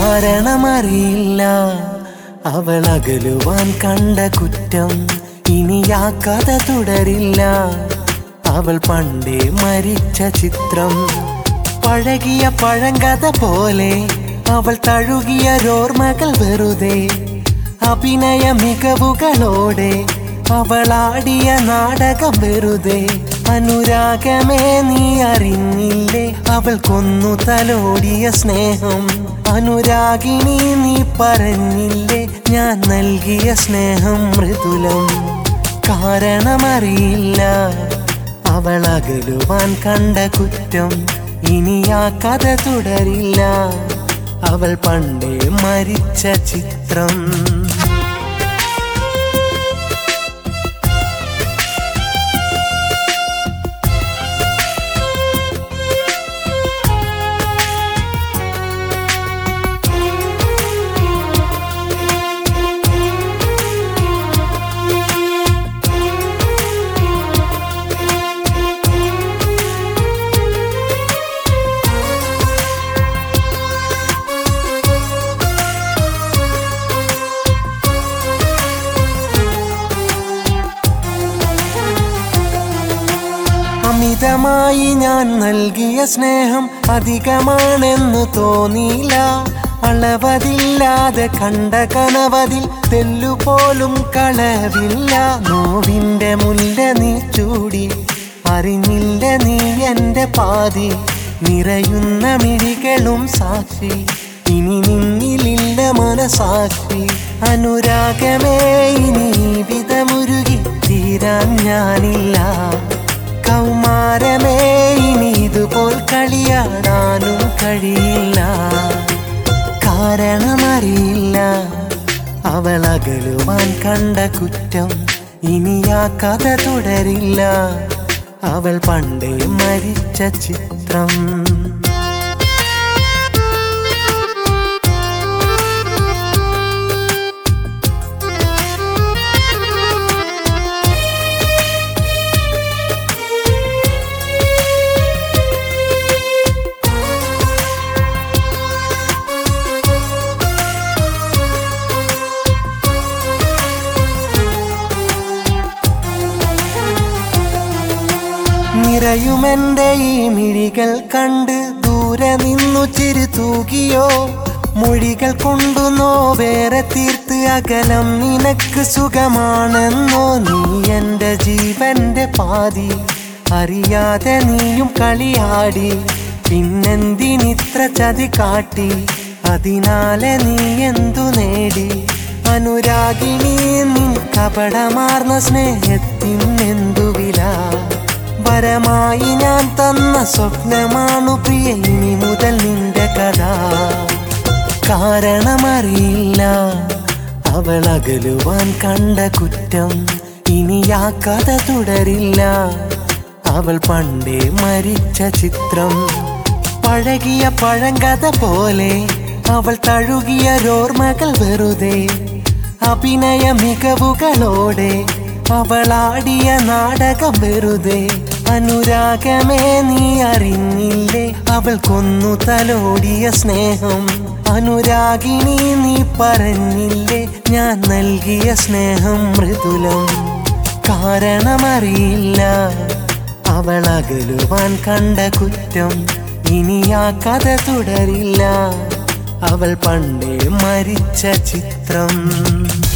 കാരണമറിയില്ല അവൾ അകലുവാൻ കണ്ട കുറ്റം ഇനി ആ കഥ തുടരില്ല അവൾ പണ്ടേ മരിച്ച ചിത്രം പഴകിയ പഴങ്കഥ പോലെ അവൾ തഴുകിയ ഓർമ്മകൾ വെറുതെ അഭിനയ മികവുകളോടെ അവളാടിയ നാടകം വെറുതെ അനുരാഗമേ നീ അറിഞ്ഞില്ലേ അവൾ കൊന്നു തലോടിയ സ്നേഹം അനുരാഗിണി നീ പറഞ്ഞില്ലേ ഞാൻ നൽകിയ സ്നേഹം മൃദുലം കാരണമറിയില്ല അവൾ അകലുവാൻ കണ്ട കുറ്റം ഇനി ആ കഥ തുടരില്ല അവൾ പണ്ടേ മരിച്ച ചിത്രം അമിതമായി ഞാൻ നൽകിയ സ്നേഹം അധികമാണെന്ന് തോന്നിയില്ല അളവതില്ലാതെ കണ്ട കനവതിൽ തെല്ലുപോലും കളവില്ല നോവിന്റെ മുല്ല നീ ചൂടി അറിഞ്ഞില്ല നീ എന്റെ പാതി നിറയുന്ന മിഴികളും സാക്ഷി ഇനി നിന്നിലില്ല മനസാക്ഷി അനുരാഗമേ ഇനി വിധമുരുകി തീരാൻ ഞാനില്ല കൗമാരമേ ഇനി ഇതുപോൽ കളിയാടാനും കഴിയില്ല കാരണമറിയില്ല അവൾ അകലുവാൻ കണ്ട കുറ്റം ഇനി ആ കഥ തുടരില്ല അവൾ പണ്ടേ മരിച്ച ചിത്രം നിറയുമെന്റെ ഈ മിഴികൾ കണ്ട് ദൂരെ നിന്നു ചിരി തൂകിയോ മൊഴികൾ കൊണ്ടു നോവേറെ തീർത്ത് അകലം നിനക്ക് സുഖമാണെന്നോ നീ എന്റെ ജീവന്റെ പാതി അറിയാതെ നീയും കളിയാടി പിന്നെന്തിനിത്ര ചതി കാട്ടി അതിനാലെ നീ എന്തു നേടി അനുരാഗിണി നിൻ കപടമാർന്ന സ്നേഹത്തിനെന്തു വില വരമായി ഞാൻ തന്ന സ്വപ്നമാണു പ്രിയ ഇനി മുതൽ നിന്റെ കഥ കാരണമറിയില്ല അവൾ അകലുവാൻ കണ്ട കുറ്റം ഇനി ആ കഥ തുടരില്ല അവൾ പണ്ടേ മരിച്ച ചിത്രം പഴകിയ പഴങ്കഥ പോലെ അവൾ തഴുകിയ ഓർമ്മകൾ വെറുതെ അഭിനയ മികവുകളോടെ അവളാടിയ നാടകം വെറുതെ അനുരാഗമേ നീ അറിഞ്ഞില്ലേ അവൾ കൊന്നു തലോടിയ സ്നേഹം അനുരാഗിണി നീ പറഞ്ഞില്ലേ ഞാൻ നൽകിയ സ്നേഹം മൃദുലം കാരണമറിയില്ല അവൾ അകലുവാൻ കണ്ട കുറ്റം ഇനി ആ കഥ തുടരില്ല അവൾ പണ്ടേ മരിച്ച ചിത്രം